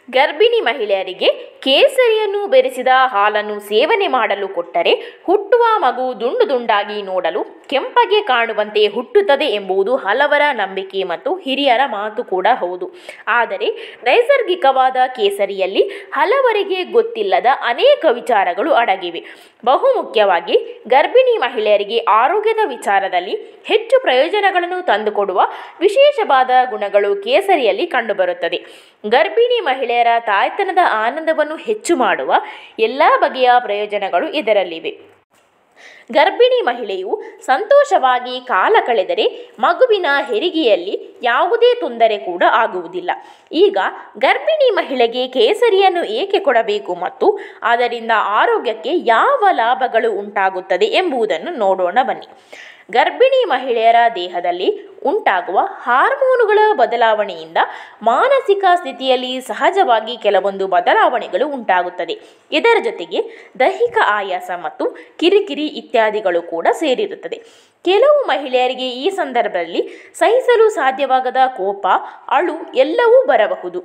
ಗರ್ಭಿಣಿ ಮಹಿಳೆಯರಿಗೆ ಕೇಸರಿಯನ್ನು ಬೆರೆಸಿದ ಹಾಲನ್ನು ಸೇವನೆ ಮಾಡಲು ಕೊಟ್ಟರೆ ಹುಟ್ಟುವ ಮಗು ದುಂಡು ದುಂಡಾಗಿ ನೋಡಲು ಕೆಂಪಗೆ ಕಾಣುವಂತೆ ಹುಟ್ಟುತ್ತದೆ ಎಂಬುದು ಹಲವರ ನಂಬಿಕೆ ಮತ್ತು ಹಿರಿಯರ ಮಾತು ಕೂಡ ಹೌದು ಆದರೆ ನೈಸರ್ಗಿಕವಾದ ಕೇಸರಿಯಲ್ಲಿ ಹಲವರಿಗೆ ಗೊತ್ತಿಲ್ಲದ ಅನೇಕ ವಿಚಾರಗಳು ಅಡಗಿವೆ ಬಹುಮುಖ್ಯವಾಗಿ ಗರ್ಭಿಣಿ ಮಹಿಳೆಯರಿಗೆ ಆರೋಗ್ಯದ ವಿಚಾರದಲ್ಲಿ ಹೆಚ್ಚು ಪ್ರಯೋಜನಗಳನ್ನು ತಂದುಕೊಡುವ ವಿಶೇಷವಾದ ಗುಣಗಳು ಕೇಸರಿಯಲ್ಲಿ ಕಂಡುಬರುತ್ತದೆ ಗರ್ಭಿಣಿ ಮಹಿಳೆಯರ ತಾಯ್ತನದ ಆನಂದವನ್ನು ಹೆಚ್ಚು ಮಾಡುವ ಎಲ್ಲ ಬಗೆಯ ಪ್ರಯೋಜನಗಳು ಇದರಲ್ಲಿವೆ ಗರ್ಭಿಣಿ ಮಹಿಳೆಯು ಸಂತೋಷವಾಗಿ ಕಾಲ ಕಳೆದರೆ ಮಗುವಿನ ಹೆರಿಗೆಯಲ್ಲಿ ಯಾವುದೇ ತೊಂದರೆ ಕೂಡ ಆಗುವುದಿಲ್ಲ ಈಗ ಗರ್ಭಿಣಿ ಮಹಿಳೆಗೆ ಕೇಸರಿಯನ್ನು ಏಕೆ ಕೊಡಬೇಕು ಮತ್ತು ಅದರಿಂದ ಆರೋಗ್ಯಕ್ಕೆ ಯಾವ ಲಾಭಗಳು ಉಂಟಾಗುತ್ತದೆ ಎಂಬುದನ್ನು ನೋಡೋಣ ಬನ್ನಿ ಗರ್ಭಿಣಿ ಮಹಿಳೆಯರ ದೇಹದಲ್ಲಿ ಉಂಟಾಗುವ ಹಾರ್ಮೋನುಗಳ ಬದಲಾವಣೆಯಿಂದ ಮಾನಸಿಕ ಸ್ಥಿತಿಯಲ್ಲಿ ಸಹಜವಾಗಿ ಕೆಲವೊಂದು ಬದಲಾವಣೆಗಳು ಉಂಟಾಗುತ್ತದೆ ಇದರ ಜೊತೆಗೆ ದೈಹಿಕ ಆಯಾಸ ಮತ್ತು ಕಿರಿಕಿರಿ ಇತ್ಯಾದಿಗಳು ಕೂಡ ಸೇರಿರುತ್ತದೆ ಕೆಲವು ಮಹಿಳೆಯರಿಗೆ ಈ ಸಂದರ್ಭದಲ್ಲಿ ಸಹಿಸಲು ಸಾಧ್ಯವಾಗದ ಕೋಪ ಅಳು ಎಲ್ಲವೂ ಬರಬಹುದು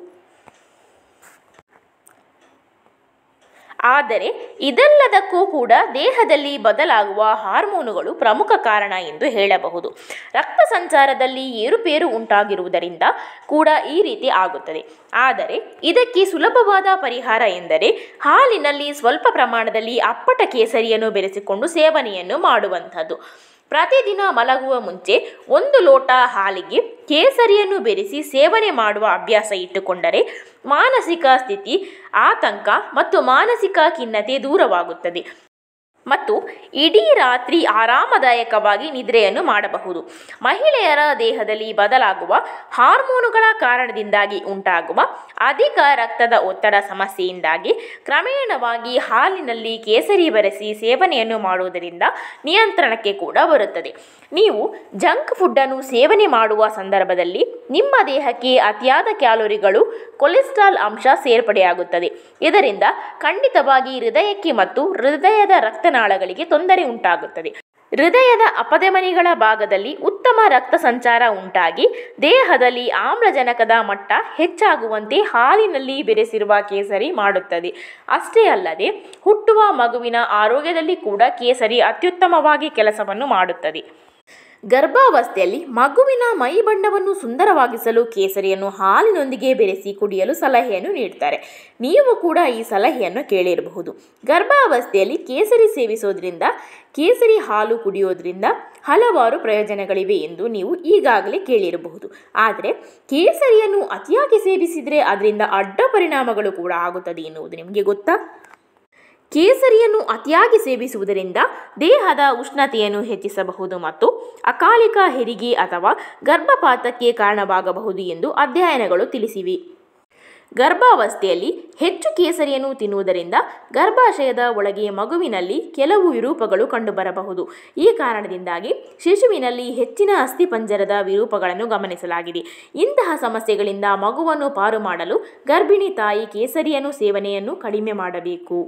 ಆದರೆ ಇದೆಲ್ಲದಕ್ಕೂ ಕೂಡ ದೇಹದಲ್ಲಿ ಬದಲಾಗುವ ಹಾರ್ಮೋನುಗಳು ಪ್ರಮುಖ ಕಾರಣ ಎಂದು ಹೇಳಬಹುದು ರಕ್ತ ಸಂಚಾರದಲ್ಲಿ ಏರುಪೇರು ಉಂಟಾಗಿರುವುದರಿಂದ ಕೂಡ ಈ ರೀತಿ ಆಗುತ್ತದೆ ಆದರೆ ಇದಕ್ಕೆ ಸುಲಭವಾದ ಪರಿಹಾರ ಎಂದರೆ ಹಾಲಿನಲ್ಲಿ ಸ್ವಲ್ಪ ಪ್ರಮಾಣದಲ್ಲಿ ಅಪ್ಪಟ ಕೇಸರಿಯನ್ನು ಬೆರೆಸಿಕೊಂಡು ಸೇವನೆಯನ್ನು ಮಾಡುವಂಥದ್ದು ಪ್ರತಿದಿನ ಮಲಗುವ ಮುಂಚೆ ಒಂದು ಲೋಟ ಹಾಲಿಗೆ ಕೇಸರಿಯನ್ನು ಬೆರೆಸಿ ಸೇವನೆ ಮಾಡುವ ಅಭ್ಯಾಸ ಇಟ್ಟುಕೊಂಡರೆ ಮಾನಸಿಕ ಸ್ಥಿತಿ ಆತಂಕ ಮತ್ತು ಮಾನಸಿಕ ಖಿನ್ನತೆ ದೂರವಾಗುತ್ತದೆ ಮತ್ತು ಇಡೀ ರಾತ್ರಿ ಆರಾಮದಾಯಕವಾಗಿ ನಿದ್ರೆಯನ್ನು ಮಾಡಬಹುದು ಮಹಿಳೆಯರ ದೇಹದಲ್ಲಿ ಬದಲಾಗುವ ಹಾರ್ಮೋನುಗಳ ಕಾರಣದಿಂದಾಗಿ ಉಂಟಾಗುವ ಅಧಿಕ ರಕ್ತದ ಒತ್ತಡ ಸಮಸ್ಯೆಯಿಂದಾಗಿ ಕ್ರಮೇಣವಾಗಿ ಹಾಲಿನಲ್ಲಿ ಕೇಸರಿ ಬೆರೆಸಿ ಸೇವನೆಯನ್ನು ಮಾಡುವುದರಿಂದ ನಿಯಂತ್ರಣಕ್ಕೆ ಕೂಡ ಬರುತ್ತದೆ ನೀವು ಜಂಕ್ ಫುಡ್ಡನ್ನು ಸೇವನೆ ಮಾಡುವ ಸಂದರ್ಭದಲ್ಲಿ ನಿಮ್ಮ ದೇಹಕ್ಕೆ ಅತಿಯಾದ ಕ್ಯಾಲೋರಿಗಳು ಕೊಲೆಸ್ಟ್ರಾಲ್ ಅಂಶ ಸೇರ್ಪಡೆಯಾಗುತ್ತದೆ ಇದರಿಂದ ಖಂಡಿತವಾಗಿ ಹೃದಯಕ್ಕೆ ಮತ್ತು ಹೃದಯದ ರಕ್ತನಾಳಗಳಿಗೆ ತೊಂದರೆ ಉಂಟಾಗುತ್ತದೆ ಹೃದಯದ ಅಪಧಮನಿಗಳ ಭಾಗದಲ್ಲಿ ಉತ್ತಮ ರಕ್ತ ಸಂಚಾರ ಉಂಟಾಗಿ ದೇಹದಲ್ಲಿ ಆಮ್ಲಜನಕದ ಮಟ್ಟ ಹೆಚ್ಚಾಗುವಂತೆ ಹಾಲಿನಲ್ಲಿ ಬೆರೆಸಿರುವ ಕೇಸರಿ ಮಾಡುತ್ತದೆ ಅಷ್ಟೇ ಅಲ್ಲದೆ ಹುಟ್ಟುವ ಮಗುವಿನ ಆರೋಗ್ಯದಲ್ಲಿ ಕೂಡ ಕೇಸರಿ ಅತ್ಯುತ್ತಮವಾಗಿ ಕೆಲಸವನ್ನು ಮಾಡುತ್ತದೆ ಗರ್ಭಾವಸ್ಥೆಯಲ್ಲಿ ಮಗುವಿನ ಮೈ ಬಣ್ಣವನ್ನು ಸುಂದರವಾಗಿಸಲು ಕೇಸರಿಯನ್ನು ಹಾಲಿನೊಂದಿಗೆ ಬೆರೆಸಿ ಕುಡಿಯಲು ಸಲಹೆಯನ್ನು ನೀಡ್ತಾರೆ ನೀವು ಕೂಡ ಈ ಸಲಹೆಯನ್ನು ಕೇಳಿರಬಹುದು ಗರ್ಭಾವಸ್ಥೆಯಲ್ಲಿ ಕೇಸರಿ ಸೇವಿಸೋದ್ರಿಂದ ಕೇಸರಿ ಹಾಲು ಕುಡಿಯೋದ್ರಿಂದ ಹಲವಾರು ಪ್ರಯೋಜನಗಳಿವೆ ಎಂದು ನೀವು ಈಗಾಗಲೇ ಕೇಳಿರಬಹುದು ಆದರೆ ಕೇಸರಿಯನ್ನು ಅತಿಯಾಗಿ ಸೇವಿಸಿದರೆ ಅದರಿಂದ ಅಡ್ಡ ಪರಿಣಾಮಗಳು ಕೂಡ ಆಗುತ್ತದೆ ಎನ್ನುವುದು ನಿಮಗೆ ಗೊತ್ತಾ ಕೇಸರಿಯನ್ನು ಅತಿಯಾಗಿ ಸೇವಿಸುವುದರಿಂದ ದೇಹದ ಉಷ್ಣತೆಯನ್ನು ಹೆಚ್ಚಿಸಬಹುದು ಮತ್ತು ಅಕಾಲಿಕ ಹೆರಿಗೆ ಅಥವಾ ಗರ್ಭಪಾತಕ್ಕೆ ಕಾರಣವಾಗಬಹುದು ಎಂದು ಅಧ್ಯಯನಗಳು ತಿಳಿಸಿವೆ ಗರ್ಭಾವಸ್ಥೆಯಲ್ಲಿ ಹೆಚ್ಚು ಕೇಸರಿಯನ್ನು ತಿನ್ನುವುದರಿಂದ ಗರ್ಭಾಶಯದ ಒಳಗೆ ಮಗುವಿನಲ್ಲಿ ಕೆಲವು ವಿರೂಪಗಳು ಕಂಡುಬರಬಹುದು ಈ ಕಾರಣದಿಂದಾಗಿ ಶಿಶುವಿನಲ್ಲಿ ಹೆಚ್ಚಿನ ಅಸ್ಥಿಪಂಜರದ ವಿರೂಪಗಳನ್ನು ಗಮನಿಸಲಾಗಿದೆ ಇಂತಹ ಸಮಸ್ಯೆಗಳಿಂದ ಮಗುವನ್ನು ಪಾರು ಮಾಡಲು ಗರ್ಭಿಣಿ ತಾಯಿ ಕೇಸರಿಯನ್ನು ಸೇವನೆಯನ್ನು ಕಡಿಮೆ ಮಾಡಬೇಕು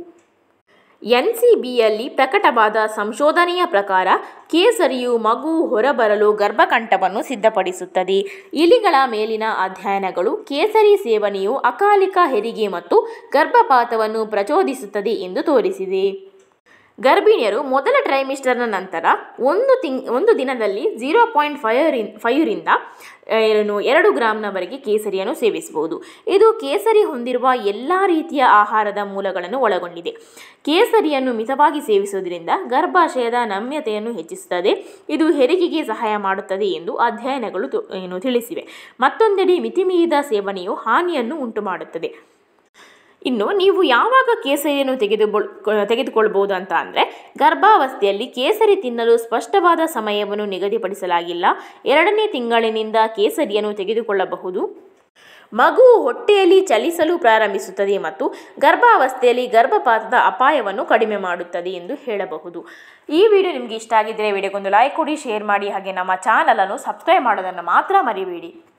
ಎನ್ ಸಿ ಬಿಯಲ್ಲಿ ಪ್ರಕಟವಾದ ಸಂಶೋಧನೆಯ ಪ್ರಕಾರ ಕೇಸರಿಯು ಮಗು ಹೊರಬರಲು ಗರ್ಭಕಂಠವನ್ನು ಸಿದ್ಧಪಡಿಸುತ್ತದೆ ಇಲಿಗಳ ಮೇಲಿನ ಅಧ್ಯಯನಗಳು ಕೇಸರಿ ಸೇವನೆಯು ಅಕಾಲಿಕ ಹೆರಿಗೆ ಮತ್ತು ಗರ್ಭಪಾತವನ್ನು ಪ್ರಚೋದಿಸುತ್ತದೆ ಎಂದು ತೋರಿಸಿದೆ ಗರ್ಭಿಣಿಯರು ಮೊದಲ ಟ್ರೈಮಿಸ್ಟರ್ನ ನಂತರ ಒಂದು ತಿಂಗ್ ಒಂದು ದಿನದಲ್ಲಿ ಝೀರೋ ಪಾಯಿಂಟ್ ಫೈವರಿನ್ ಫೈವರಿಂದ ಏನು ಎರಡು ಗ್ರಾಮ್ನವರೆಗೆ ಕೇಸರಿಯನ್ನು ಸೇವಿಸಬಹುದು ಇದು ಕೇಸರಿ ಹೊಂದಿರುವ ಎಲ್ಲ ರೀತಿಯ ಆಹಾರದ ಮೂಲಗಳನ್ನು ಒಳಗೊಂಡಿದೆ ಕೇಸರಿಯನ್ನು ಮಿತವಾಗಿ ಸೇವಿಸುವುದರಿಂದ ಗರ್ಭಾಶಯದ ನಮ್ಯತೆಯನ್ನು ಹೆಚ್ಚಿಸುತ್ತದೆ ಇದು ಹೆರಿಗೆಗೆ ಸಹಾಯ ಮಾಡುತ್ತದೆ ಎಂದು ಅಧ್ಯಯನಗಳು ತು- ಏನು ತಿಳಿಸಿವೆ ಮತ್ತೊಂದೆಡೆ ಮಿತಿಮೀರಿದ ಸೇವನೆಯು ಹಾನಿಯನ್ನು ಉಂಟು ಮಾಡುತ್ತದೆ ಇನ್ನು ನೀವು ಯಾವಾಗ ಕೇಸರಿಯನ್ನು ತೆಗೆದುಕೊಳ್ ತೆಗೆದುಕೊಳ್ಬೋದು ಅಂತ ಅಂದರೆ ಗರ್ಭಾವಸ್ಥೆಯಲ್ಲಿ ಕೇಸರಿ ತಿನ್ನಲು ಸ್ಪಷ್ಟವಾದ ಸಮಯವನ್ನು ನಿಗದಿಪಡಿಸಲಾಗಿಲ್ಲ ಎರಡನೇ ತಿಂಗಳಿನಿಂದ ಕೇಸರಿಯನ್ನು ತೆಗೆದುಕೊಳ್ಳಬಹುದು ಮಗು ಹೊಟ್ಟೆಯಲ್ಲಿ ಚಲಿಸಲು ಪ್ರಾರಂಭಿಸುತ್ತದೆ ಮತ್ತು ಗರ್ಭಾವಸ್ಥೆಯಲ್ಲಿ ಗರ್ಭಪಾತದ ಅಪಾಯವನ್ನು ಕಡಿಮೆ ಮಾಡುತ್ತದೆ ಎಂದು ಹೇಳಬಹುದು ಈ ವಿಡಿಯೋ ನಿಮಗೆ ಇಷ್ಟ ಆಗಿದ್ದರೆ ವಿಡಿಯೋಗೊಂದು ಲೈಕ್ ಕೊಡಿ ಶೇರ್ ಮಾಡಿ ಹಾಗೆ ನಮ್ಮ ಚಾನಲನ್ನು ಸಬ್ಸ್ಕ್ರೈಬ್ ಮಾಡೋದನ್ನು ಮಾತ್ರ ಮರಿಬೇಡಿ